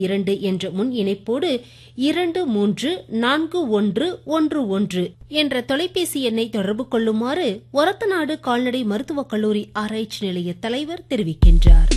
இரண்டு என்ற முன் இணைப்போடு இரண்டு மூன்று நான்கு ஒன்று ஒன்று ஒன்று என்ற தொலைபேசி எண்ணை தொடர்பு கொள்ளுமாறு ஒரத்தநாடு கால்நடை மருத்துவக் கல்லூரி ஆராய்ச்சி நிலைய தலைவர் தெரிவிக்கின்றார்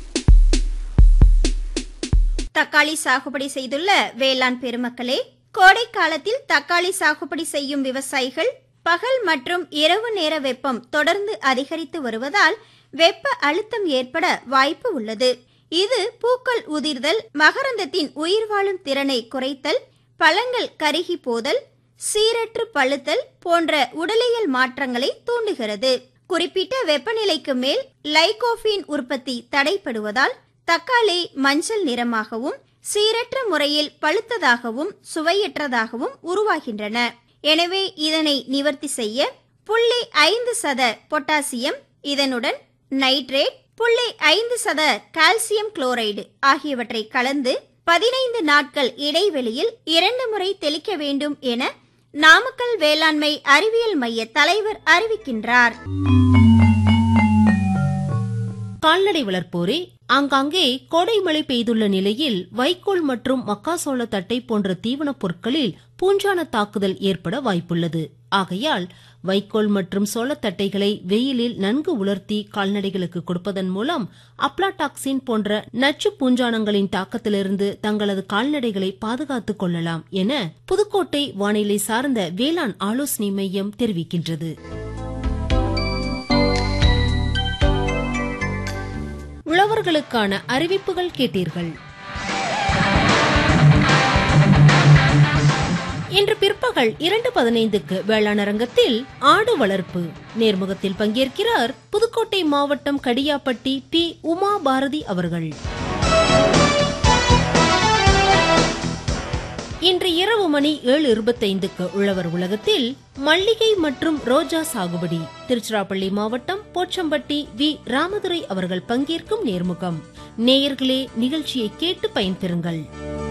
தக்காளி சாகுபடி செய்துள்ள வேளாண் பெருமக்களே கோடை காலத்தில் தக்காளி சாகுபடி செய்யும் விவசாயிகள் பகல் மற்றும் இரவு நேர வெப்பம் தொடர்ந்து அதிகரித்து வருவதால் வெப்ப அழுத்தம் ஏற்பட வாய்ப்பு உள்ளது இது பூக்கள் உதிர்தல் மகரந்தத்தின் உயிர் வாழும் திறனை குறைத்தல் பழங்கள் கருகி போதல் சீரற்று பழுத்தல் போன்ற உடலியல் மாற்றங்களை தூண்டுகிறது குறிப்பிட்ட வெப்பநிலைக்கு மேல் லைகோஃபின் உற்பத்தி தடைப்படுவதால் தக்காளி மஞ்சள் நிறமாகவும் சீரற்ற முறையில் பழுத்ததாகவும் சுவையற்றதாகவும் உருவாகின்றன எனவே இதனை நிவர்த்தி செய்ய புள்ளி ஐந்து சத பொட்டாசியம் இதனுடன் நைட்ரேட் புள்ளி ஐந்து சத கால்சியம் குளோரைடு ஆகியவற்றை கலந்து பதினைந்து நாட்கள் இடைவெளியில் இரண்டு முறை தெளிக்க வேண்டும் என நாமக்கல் வேளாண்மை அறிவியல் மைய தலைவர் அறிவிக்கின்றார் கால்நடை வளர்ப்போரே ஆங்காங்கே கோடை மழை பெய்துள்ள நிலையில் வைக்கோல் மற்றும் மக்காசோள தட்டை போன்ற தீவனப் பொருட்களில் பூஞ்சான தாக்குதல் ஏற்பட வாய்ப்புள்ளது ஆகையால் வைக்கோல் மற்றும் சோளத்தட்டைகளை வெயிலில் நன்கு உலர்த்தி கால்நடைகளுக்கு கொடுப்பதன் மூலம் அப்லாடாக்சின் போன்ற நச்சு பூஞ்சானங்களின் தாக்கத்திலிருந்து தங்களது கால்நடைகளை பாதுகாத்துக் கொள்ளலாம் என புதுக்கோட்டை வானிலை சார்ந்த வேளாண் ஆலோசனை மையம் தெரிவிக்கின்றது உழவர்களுக்கான அறிவிப்புகள் கேட்டீர்கள் இன்று பிற்பகல் இரண்டு பதினைந்துக்கு வேளாண் அரங்கத்தில் ஆடு வளர்ப்பு நேர்முகத்தில் பங்கேற்கிறார் புதுக்கோட்டை மாவட்டம் கடியாப்பட்டி பி உமா பாரதி அவர்கள் இன்று இரவு மணி ஏழு இருபத்தைந்துக்கு உழவர் உலகத்தில் மல்லிகை மற்றும் ரோஜா சாகுபடி திருச்சிராப்பள்ளி மாவட்டம் போச்சம்பட்டி வி ராமதுரை அவர்கள் பங்கேற்கும் நேர்முகம் நேயர்களே நிகழ்ச்சியை கேட்டு பயன்பெறுங்கள்